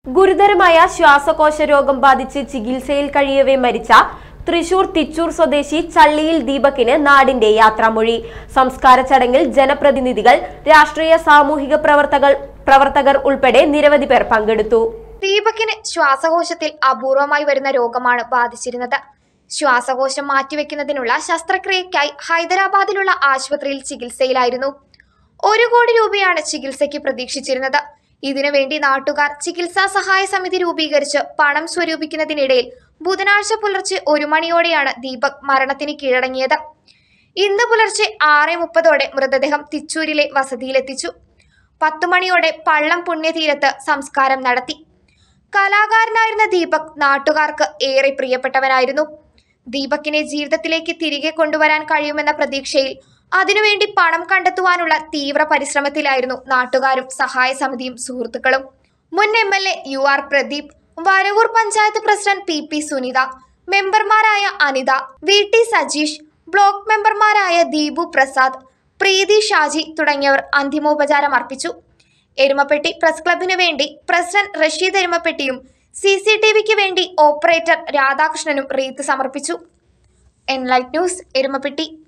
ഗുരുതരമായ ശ്വാസകോശ രോഗം ബാധിച്ച് ചികിത്സയിൽ കഴിയവേ മരിച്ച തൃശൂർ തിച്ചൂർ സ്വദേശി ചള്ളിയിൽ ദീപകിന് നാടിന്റെ യാത്രാമൊഴി സംസ്കാര ചടങ്ങിൽ ജനപ്രതിനിധികൾ രാഷ്ട്രീയ സാമൂഹിക പ്രവർത്തകർ പ്രവർത്തകർ ഉൾപ്പെടെ നിരവധി പേർ പങ്കെടുത്തു ദീപകിന് ശ്വാസകോശത്തിൽ അപൂർവമായി വരുന്ന രോഗമാണ് ബാധിച്ചിരുന്നത് ശ്വാസകോശം മാറ്റിവെക്കുന്നതിനുള്ള ശസ്ത്രക്രിയയ്ക്കായി ഹൈദരാബാദിലുള്ള ആശുപത്രിയിൽ ചികിത്സയിലായിരുന്നു ഒരു കോടി രൂപയാണ് ചികിത്സയ്ക്ക് പ്രതീക്ഷിച്ചിരുന്നത് ഇതിനുവേണ്ടി നാട്ടുകാർ ചികിത്സാ സഹായ സമിതി രൂപീകരിച്ച് പണം സ്വരൂപിക്കുന്നതിനിടയിൽ ബുധനാഴ്ച പുലർച്ചെ ഒരു മണിയോടെയാണ് ദീപക് മരണത്തിന് കീഴടങ്ങിയത് ഇന്ന് പുലർച്ചെ ആറ് മുപ്പതോടെ മൃതദേഹം തിച്ചൂരിലെ വസതിയിലെത്തിച്ചു പത്തു മണിയോടെ പള്ളം പുണ്യതീരത്ത് സംസ്കാരം നടത്തി കലാകാരനായിരുന്ന ദീപക് നാട്ടുകാർക്ക് ഏറെ പ്രിയപ്പെട്ടവനായിരുന്നു ദീപക്കിനെ ജീവിതത്തിലേക്ക് തിരികെ കൊണ്ടുവരാൻ കഴിയുമെന്ന പ്രതീക്ഷയിൽ അതിനുവേണ്ടി പണം കണ്ടെത്തുവാനുള്ള തീവ്ര പരിശ്രമത്തിലായിരുന്നു നാട്ടുകാരും സഹായ സമിതിയും സുഹൃത്തുക്കളും മുൻ M L A U R Pradeep Varavoor panchayat president P P Sunitha മെമ്പർമാരായ Anitha V T Sajeesh block മെമ്പർമാരായ ദീപു പ്രസാദ് പ്രീതി ഷാജി തുടങ്ങിയവർ അന്തിമോപചാരം അർപ്പിച്ചു എരുമപ്പെട്ടി പ്രസ് ക്ലബിനു വേണ്ടി പ്രസിഡന്റ് റഷീദ് എരുമപ്പെട്ടിയും സി സി ടി വിക്ക് വേണ്ടി ഓപ്പറേറ്റർ രാധാകൃഷ്ണനും റീത്ത് സമർപ്പിച്ചു എൻലൈറ്റ് ന്യൂസ് എരുമപ്പെട്ടി